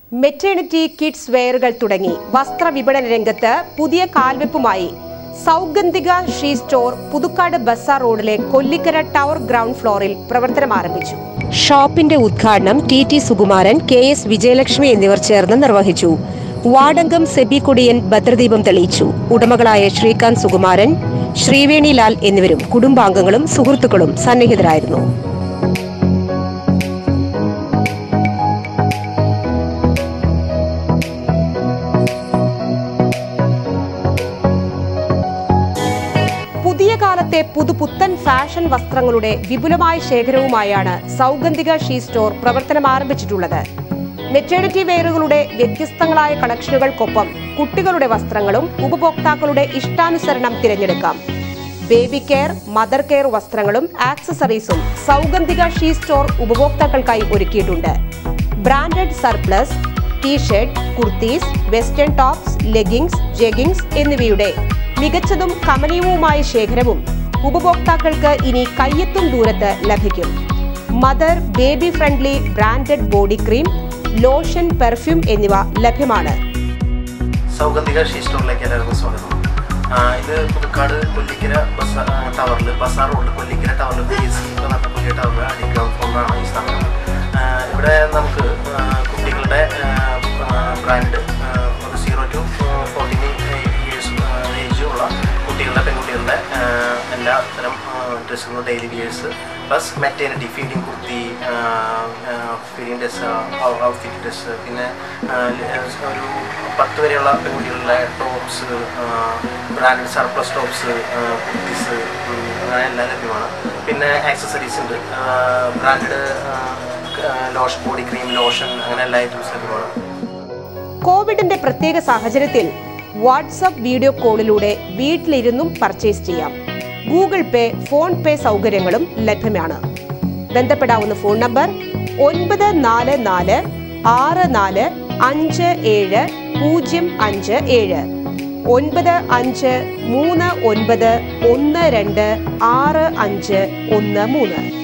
maternity kids വെയറുകൾ തുടങ്ങി വസ്ത്രവിപണന രംഗത്ത് പുതിയ കാൽവെപ്പുമായി സൗഗന്ധിക ഷീ സ്റ്റോർ പുതുക്കാട് ബസാർ റോഡിലെ കൊല്ലിക്കര ടവർ ഗ്രൗണ്ട് ഫ്ലോറിൽ പ്രവർത്തനം ആരംഭിച്ചു ഷോപ്പിന്റെ ഉദ്ഘാടനം T T Sukumaran K S Vijayalakshmi എന്നിവർ ചേർന്ന് നിർവഹിച്ചു വാടങ്കം സെബി കുടിയൻ ഭദ്രദീപം തെളിയിച്ചു ഉടമകളായ ശ്രീകാന്ത് സുകുമാരൻ ശ്രീവേണി ലാൽ എന്നിവരും കുടുംബാംഗങ്ങളും സുഹൃത്തുക്കളും സന്നിഹിതരായിരുന്നു പുതിയ കാലത്തെ പുതുപുത്തൻ ഫാഷൻ വസ്ത്രങ്ങളുടെ വിപുലമായ ശേഖരവുമായാണ് സൗഗന്ധിക ഷീ സ്റ്റോർ പ്രവർത്തനം ആരംഭിച്ചിട്ടുള്ളത് മെറ്റേണിറ്റി വെയറുകളുടെ വ്യത്യസ്തങ്ങളായ കളക്ഷനുകൾക്കൊപ്പം കുട്ടികളുടെ വസ്ത്രങ്ങളും ഉപഭോക്താക്കളുടെ ഇഷ്ടാനുസരണം തിരഞ്ഞെടുക്കാം ബേബി കെയർ മദർ കെയർ വസ്ത്രങ്ങളും ആക്സസറീസും സൗഗന്ധിക ഷീ സ്റ്റോർ ഉപഭോക്താക്കൾക്കായി ഒരുക്കിയിട്ടുണ്ട് branded surplus T shirt kurtis western tops leggings jeggings എന്നിവയുടെ മികച്ചതും കമനീയവുമായ ശേഖരവും ഉപഭോക്താക്കൾക്ക് ഇനി കയ്യെത്തും ദൂരത്ത് ലഭിക്കും mother baby friendly branded body cream lotion perfume എന്നിവ ലഭ്യമാണ് സൗഗന്ധിക ഷീ സ്റ്റോറിലേക്ക് എല്ലാവർക്കും സ്വാഗതം ആ, ഇത് പുതുക്കാട് കൊല്ലിക്കര ബസ് ടവറിൽ ബസാർ റോഡിൽ കൊല്ലിക്കര ടവറിൽ പി എസ് സി നട്ടപ്പള്ളി ടവറിൽ അടിഗ്രൗണ്ട് ഫ്ലോറിലാണ് ഈ സ്ഥാപനം ആ, ഇവിടെ നമുക്ക് ആ, കുട്ടികളുടെ ബ്രാൻഡ് ഒരു സീറോ ടു ഫോർട്ടീൻ ഇയേഴ്സ് ഏജുള്ള കുട്ടികളുടെ പെൺകുട്ടികളുടെ ആ, എല്ലാ തരം ഡ്രസ്സുകളും daily wears plus maternity feeding kurti feeding dress outfit dress പിന്നെ ആ, ഒരു പത്ത് വരെയുള്ള പെൺകുട്ടികളുടെ tops branded surplus tops kurtis അങ്ങനെ എല്ലാം ലഭ്യമാണ് പിന്നെ ആക്സസറീസ് ഉണ്ട് branded lotion body cream lotion അങ്ങനെ എല്ലാ ഐറ്റംസ് ലഭ്യമാണ് കോവിഡിന്റെ പ്രത്യേക സാഹചര്യത്തിൽ വാട്സപ്പ് വീഡിയോ കോളിലൂടെ വീട്ടിലിരുന്നും പർച്ചേസ് ചെയ്യാം ഗൂഗിൾ പേ ഫോൺ പേ സൗകര്യങ്ങളും ലഭ്യമാണ് ബന്ധപ്പെടാവുന്ന ഫോൺ നമ്പർ ഒൻപത് നാല് നാല് ആറ് നാല് അഞ്ച് ഏഴ് പൂജ്യം അഞ്ച് ഏഴ് ഒൻപത് അഞ്ച് മൂന്ന് ഒൻപത് ഒന്ന് രണ്ട് ആറ് അഞ്ച് ഒന്ന് മൂന്ന്